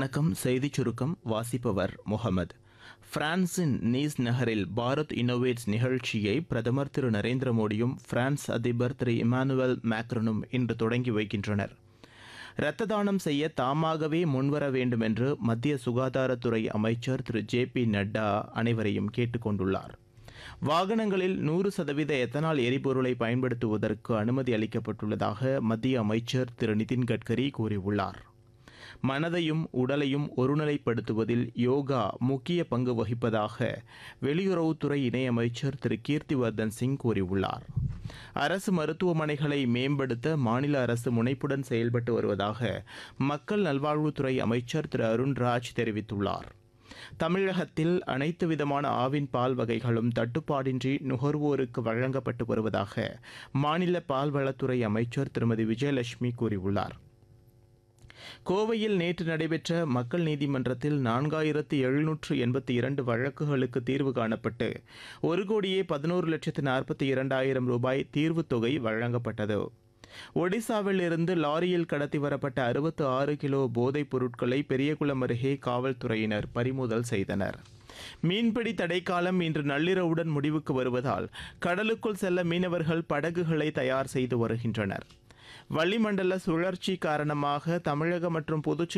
வணக்கம் செய்திச் சுருக்கம் வாசிப்பவர் முகமது பிரான்சின் நீஸ் நகரில் பாரத் இன்னோவேட்ஸ் நிகழ்ச்சியை பிரதமர் திரு நரேந்திர மோடியும் பிரான்ஸ் அதிபர் திரு இமானுவேல் மேக்ரனும் இன்று தொடங்கி வைக்கின்றனர் இரத்த தானம் செய்ய தாமாகவே முன்வர வேண்டும் என்று மத்திய சுகாதாரத்துறை அமைச்சர் திரு ஜே பி நட்டா அனைவரையும் கேட்டுக் கொண்டுள்ளார் வாகனங்களில் நூறு சதவீத எத்தனால் எரிபொருளை பயன்படுத்துவதற்கு அனுமதி அளிக்கப்பட்டுள்ளதாக மத்திய அமைச்சர் திரு நிதின் கட்கரி கூறியுள்ளார் மனதையும் உடலையும் ஒருநிலைப்படுத்துவதில் யோகா முக்கிய பங்கு வகிப்பதாக வெளியுறவுத்துறை இணையமைச்சர் திரு கீர்த்திவர்தன் சிங் கூறியுள்ளார் அரசு மருத்துவமனைகளை மேம்படுத்த மாநில அரசு முனைப்புடன் செயல்பட்டு வருவதாக மக்கள் நல்வாழ்வுத்துறை அமைச்சர் திரு அருண்ராஜ் தெரிவித்துள்ளார் தமிழகத்தில் அனைத்து விதமான ஆவின் பால் வகைகளும் தட்டுப்பாடின்றி நுகர்வோருக்கு வழங்கப்பட்டு வருவதாக மாநில பால்வளத்துறை அமைச்சர் திருமதி விஜயலட்சுமி கூறியுள்ளார் கோவையில் நேற்று நடைபெற்ற மக்கள் நீதிமன்றத்தில் நான்காயிரத்து எழுநூற்று எண்பத்தி இரண்டு வழக்குகளுக்கு தீர்வு காணப்பட்டு ஒரு கோடியே பதினோரு லட்சத்து நாற்பத்தி இரண்டாயிரம் ரூபாய் தீர்வுத் தொகை வழங்கப்பட்டது ஒடிசாவில் இருந்து லாரியில் கடத்தி வரப்பட்ட அறுபத்து ஆறு கிலோ போதைப் பொருட்களை பெரியகுளம் அருகே காவல்துறையினர் பறிமுதல் செய்தனர் மீன்பிடி தடைக்காலம் இன்று நள்ளிரவுடன் முடிவுக்கு வருவதால் கடலுக்குள் செல்ல மீனவர்கள் படகுகளை தயார் செய்து வருகின்றனர் வளிமண்டல சுழற்சி காரணமாக தமிழகம் மற்றும் புதுச்சேரி